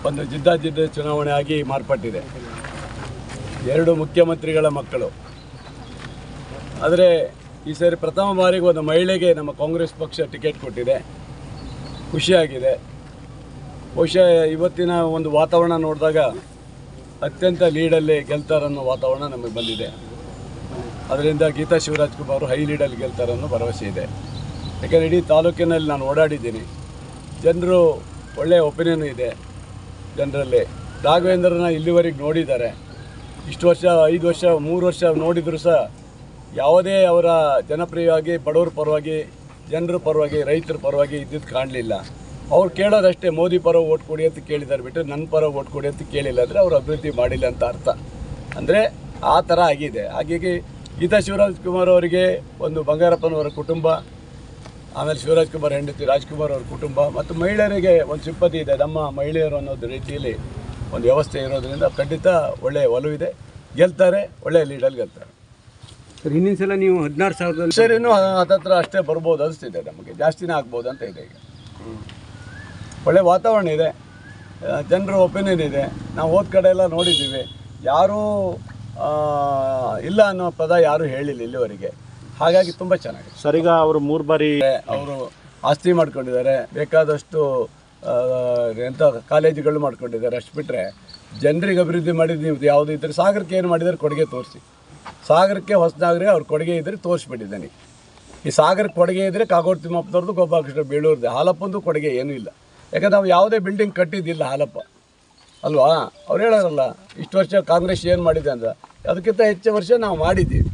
ಒಂದು ಜಿದ್ದಾಜಿದ್ದ ಚುನಾವಣೆ ಆಗಿ ಮಾರ್ಪಟ್ಟಿದೆ ಎರಡು ಮುಖ್ಯಮಂತ್ರಿಗಳ ಮಕ್ಕಳು ಆದರೆ ಈ ಸಾರಿ ಪ್ರಥಮ ಬಾರಿಗೆ ಒಂದು ಮಹಿಳೆಗೆ ನಮ್ಮ ಕಾಂಗ್ರೆಸ್ ಪಕ್ಷ ಟಿಕೆಟ್ ಕೊಟ್ಟಿದೆ ಖುಷಿಯಾಗಿದೆ ಬಹುಶಃ ಇವತ್ತಿನ ಒಂದು ವಾತಾವರಣ ನೋಡಿದಾಗ ಅತ್ಯಂತ ಲೀಡಲ್ಲಿ ಗೆಲ್ತಾರನ್ನೋ ವಾತಾವರಣ ನಮಗೆ ಬಂದಿದೆ ಅದರಿಂದ ಗೀತಾ ಶಿವರಾಜ್ ಕುಮಾರ್ ಹೈ ಲೀಡಲ್ಲಿ ಗೆಲ್ತಾರನ್ನೋ ಭರವಸೆ ಇದೆ ಯಾಕಂದರೆ ಇಡೀ ತಾಲೂಕಿನಲ್ಲಿ ನಾನು ಓಡಾಡಿದ್ದೀನಿ ಜನರು ಒಳ್ಳೆಯ ಒಪಿನಿಯನ್ ಇದೆ ಜನರಲ್ಲಿ ರಾಘವೇಂದ್ರನ ಇಲ್ಲಿವರೆಗೆ ನೋಡಿದ್ದಾರೆ ಇಷ್ಟು ವರ್ಷ ಐದು ವರ್ಷ ಮೂರು ವರ್ಷ ನೋಡಿದರೂ ಸಹ ಯಾವುದೇ ಅವರ ಜನಪ್ರಿಯವಾಗಿ ಬಡವರ ಪರವಾಗಿ ಜನರ ಪರವಾಗಿ ರೈತರ ಪರವಾಗಿ ಇದ್ದಿದ್ದು ಕಾಣಲಿಲ್ಲ ಅವ್ರು ಕೇಳೋದಷ್ಟೇ ಮೋದಿ ಪರ ಓಟ್ ಕೊಡಿ ಅಂತ ಕೇಳಿದ್ದಾರೆ ಬಿಟ್ಟು ನನ್ನ ಪರ ಓಟ್ ಕೊಡಿ ಅಂತ ಕೇಳಿಲ್ಲ ಅಂದರೆ ಅವರು ಅಭಿವೃದ್ಧಿ ಮಾಡಿಲ್ಲ ಅಂತ ಅರ್ಥ ಅಂದರೆ ಆ ಥರ ಆಗಿದೆ ಹಾಗಾಗಿ ಗೀತಾ ಶಿವರಾಜ್ ಕುಮಾರ್ ಅವರಿಗೆ ಒಂದು ಬಂಗಾರಪ್ಪನವರ ಕುಟುಂಬ ಆಮೇಲೆ ಶಿವರಾಜ್ ಕುಮಾರ್ ಹೆಂಡತಿ ರಾಜ್ಕುಮಾರ್ ಅವ್ರ ಕುಟುಂಬ ಮತ್ತು ಮಹಿಳೆಯರಿಗೆ ಒಂದು ಸಿಂಪತಿ ಇದೆ ನಮ್ಮ ಮಹಿಳೆಯರು ಅನ್ನೋದು ರೀತಿಯಲ್ಲಿ ಒಂದು ವ್ಯವಸ್ಥೆ ಇರೋದ್ರಿಂದ ಖಂಡಿತ ಒಳ್ಳೆಯ ಒಲವಿದೆ ಗೆಲ್ತಾರೆ ಒಳ್ಳೆಯ ಲೀಡಲ್ಲಿ ಗೆಲ್ತಾರೆ ಸರ್ ಹಿಂದಿನ ಸಲ ನೀವು ಹದಿನಾರು ಸಾವಿರದಲ್ಲಿ ಸರ್ ಇನ್ನೂ ಹತ್ತತ್ರ ಅಷ್ಟೇ ಬರ್ಬೋದು ಅನಿಸ್ತಿದೆ ನಮಗೆ ಜಾಸ್ತಿನೇ ಆಗ್ಬೋದು ಅಂತ ಇದೆ ಈಗ ಒಳ್ಳೆ ವಾತಾವರಣ ಇದೆ ಜನರ ಒಪಿನಿಯನ್ ಇದೆ ನಾವು ಹೋದ ಕಡೆ ಎಲ್ಲ ನೋಡಿದ್ದೀವಿ ಯಾರೂ ಆ, ಇಲ್ಲ ಅನ್ನೋ ಪದ ಯಾರೂ ಹೇಳಿಲ್ಲ ಇಲ್ಲಿವರೆಗೆ ಹಾಗಾಗಿ ತುಂಬ ಚೆನ್ನಾಗಿದೆ ಸರ್ ಈಗ ಅವರು ಮೂರು ಬಾರಿ ಅವರು ಆಸ್ತಿ ಮಾಡ್ಕೊಂಡಿದ್ದಾರೆ ಬೇಕಾದಷ್ಟು ಆ, ಎಂಥ ಕಾಲೇಜುಗಳು ಮಾಡ್ಕೊಂಡಿದ್ದಾರೆ ಅಷ್ಟು ಬಿಟ್ಟರೆ ಜನರಿಗೆ ಅಭಿವೃದ್ಧಿ ಮಾಡಿದ್ದು ನೀವು ಯಾವುದು ಇದ್ದರೆ ಸಾಗರಕ್ಕೆ ಏನು ಮಾಡಿದ್ದಾರೆ ಕೊಡುಗೆ ತೋರಿಸಿ ಸಾಗರಕ್ಕೆ ಹೊಸದಾಗ್ರೆ ಅವ್ರ ಕೊಡುಗೆ ಇದ್ದರೆ ತೋರಿಸ್ಬಿಟ್ಟಿದ್ದಾನೆ ಈ ಸಾಗರಕ್ಕೆ ಕೊಡುಗೆ ಇದ್ದರೆ ಕಾಗೋಡು ತಿಮ್ಮಪ್ಪನವ್ರದ್ದು ಗೋಪಾಲಕೃಷ್ಣ ಬೇಳೂರ್ದು ಹಾಲಪ್ಪಂದು ಕೊಡುಗೆ ಏನೂ ಇಲ್ಲ ಯಾಕಂದ್ರೆ ನಾವು ಯಾವುದೇ ಬಿಲ್ಡಿಂಗ್ ಕಟ್ಟಿದ್ದಿಲ್ಲ ಹಾಲಪ್ಪ ಅಲ್ವಾ ಅವ್ರು ಹೇಳೋರಲ್ಲ ಇಷ್ಟು ವರ್ಷ ಕಾಂಗ್ರೆಸ್ ಏನು ಮಾಡಿದೆ ಅಂದ್ರೆ ಅದಕ್ಕಿಂತ ಹೆಚ್ಚು ವರ್ಷ ನಾವು ಮಾಡಿದ್ದೀವಿ